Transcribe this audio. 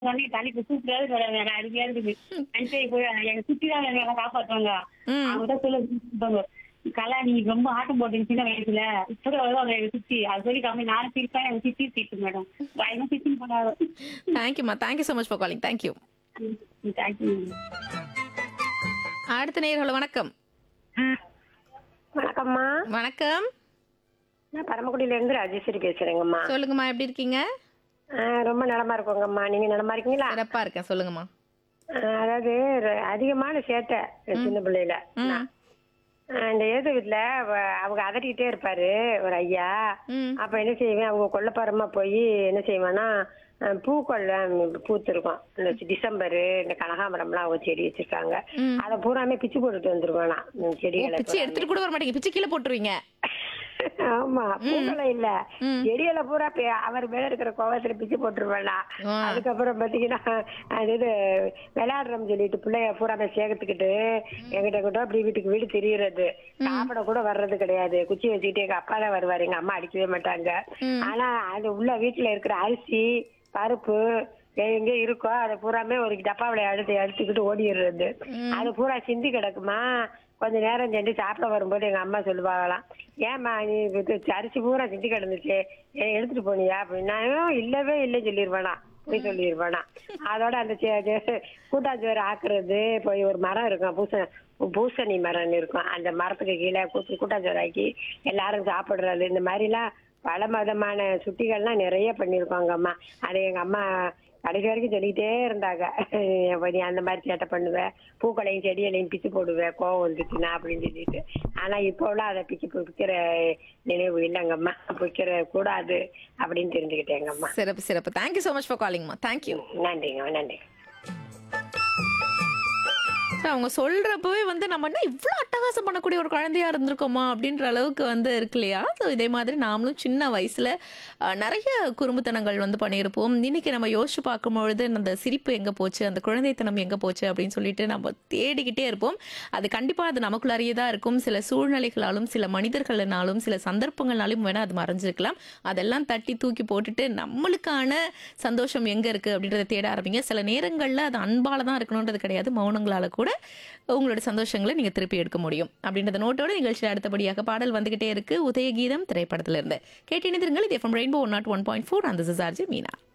உடனே தலைப்பு சூப்பரா இருக்கு வேற அருமையா இருக்குது அன்சரி போய் எங்க சுத்தி தான் எங்களை காப்பாத்துவாங்க ம். அவங்க தான் சொல்ல சொல்லுவாங்க கலா நீ ரொம்ப ஆட்டம் போட்டீங்க சின்ன வயசுல இப்ப வருவாங்க எங்க சுத்தி அது சொல்லி கம்மி நானும் சிரிப்பேன் எங்க சித்தி சிரிப்பு மேடம் பயமா சித்தி போனாரு தேங்க்யூம்மா thank you so much for calling thank you thank you அடுத்த நேயர்கள வணக்கம் வணக்கம்மா வணக்கம் நான் பரமக்குடியில இருந்து ராஜேஸ்வரி பேசுறேங்கம்மா சொல்லுங்கம்மா எப்படி இருக்கீங்க ஆ, ரொம்ப நலமா இருக்கோங்கம்மா நீங்க நலமா இருக்கீங்களா சிறப்பா இருக்கேன் சொல்லுங்கம்மா ஆ, அதாவது ர- அதிகமான சேட்டை சின்ன பிள்ளையில ம் ஆ, இந்த ஏது வீட்டுல அவ- அவங்க அதட்டிக்கிட்டே இருப்பாரு ஒரு ஐயா ம் அப்ப என்ன செய்வேன் அவங்க கொல்லப்புறமா போய் என்ன செய்வேன்னா ஆ, பூக்கொல்ல பூத்திருக்கும் இந்த டிசம்பரு இந்த கனகாமரம்லாம் அவங்க செடி வச்சிருக்காங்க ம். அதை பூராமே பிச்சு போட்டுட்டு வந்துருவானா ஓ, செடிகளை பிச்சை எடுத்துட்டு கூட வர மாட்டீங்க பிச்சை கீழே போட்டுருவீங்க ஆமா பூக்களை இல்ல ம். செடியில பூரா பே- அவர் மேல இருக்கிற கோவத்துல பிச்சு போட்டுருவேனா ஆ. அதுக்கப்புறம் பாத்தீங்கன்னா அது இது விளையாடுறோம் சொல்லிட்டு பிள்ளைய பூராமே சேர்த்துக்கிட்டு எங்கிட்ட கூட அப்படி வீட்டுக்கு வீடு தெரியறது சாப்பிட கூட வர்றது கிடையாது குச்சி வச்சுக்கிட்டு எங்க அப்பா தான் வருவாரு எங்க அம்மா அடிக்கவே மாட்டாங்க ம். ஆனா அது உள்ள வீட்டுல இருக்கிற அரிசி பருப்பு எங்க இருக்கோ அதை பூராமே ஒரு டப்பாவில எடுத்து எடுத்துக்கிட்டு ஓடிடுறது அது பூரா சிந்தி கிடக்குமா கொஞ்ச நேரம் சென்று சாப்பிட வரும்போது எங்க அம்மா சொல்லுவாங்களாம் ஏம்மா நீ இது அரிசி பூரா சிந்தி கிடந்துச்சு ஏன் எடுத்துட்டு போனியா அப்படின்னா "ஐயோ, இல்லவே இல்லை சொல்லிடுவானா போய் சொல்லிடுவானா அதோட அந்த சே- சே- கூட்டாஞ்சோறு ஆக்குறது போய் ஒரு மரம் இருக்கும் பூச பூசணி மரம்னு இருக்கும் அந்த மரத்துக்கு கீழே கூட்டு கூட்டாஞ்சோறு ஆக்கி எல்லாரும் சாப்பிடுறது இந்த மாதிரிலாம் பல மதமான சுட்டிகள்லாம் நிறைய பண்ணியிருக்கோங்க அம்மா அதை எங்க அம்மா கடைசி வரைக்கும் சொல்லிக்கிட்டே இருந்தாங்க அப்ப நீ அந்த மாதிரி சேட்டை பண்ணுவ பூக்களையும் செடிகளையும் பிச்சு போடுவ கோவம் வந்துச்சுன்னா அப்படின்னு சொல்லிட்டு ஆனா இப்போ உள்ள அதை பிச்சு பிக்கிற நினைவு இல்லைங்கம்மா பிக்கிற கூடாது அப்படின்னு தெரிஞ்சுக்கிட்டேங்கம்மா சிறப்பு சிறப்பு தேங்க்யூ ஸோ மச் ஃபார் காலிங்மா தேங்க்யூ நன்றிங்க நன்றி அவங்க சொல்றப்பவே வந்து நம்ம என்ன இவ்வளோ அட்டகாசம் பண்ணக்கூடிய ஒரு குழந்தையா இருந்திருக்கோமா அப்படின்ற அளவுக்கு வந்து இருக்கு இல்லையா ஸோ இதே மாதிரி நாமளும் சின்ன வயசுல அஹ், நிறைய குறும்புத்தனங்கள் வந்து பண்ணியிருப்போம் இன்னைக்கு நம்ம யோசிச்சு பார்க்கும்பொழுது அந்த சிரிப்பு எங்க போச்சு அந்த குழந்தைத்தனம் எங்க போச்சு அப்படின்னு சொல்லிட்டு நம்ம தேடிக்கிட்டே இருப்போம் அது கண்டிப்பா அது நமக்குள்ளாரியே தான் இருக்கும் சில சூழ்நிலைகளாலும் சில மனிதர்களாலும் சில சந்தர்ப்பங்களாலும் வேணா அது மறைஞ்சிருக்கலாம் அதெல்லாம் தட்டி தூக்கி போட்டுட்டு நம்மளுக்கான சந்தோஷம் எங்க இருக்கு அப்படின்றத தேட ஆரம்பிங்க சில நேரங்கள்ல அது அன்பால தான் இருக்கணுன்றது கிடையாது மௌனங்களால கூட உங்களோட சந்தோஷங்களை நீங்க திருப்பி எடுக்க முடியும் அப்படின்றத நோட்டோட நிகழ்ச்சியில் அடுத்தபடியாக பாடல் வந்துகிட்டே இருக்கு உதயகீதம் திரைப்படத்திலிருந்து கேட்டினிருங்கள் இது FM rainbow one nought one point four அந்த சிசார்ஜி மீனா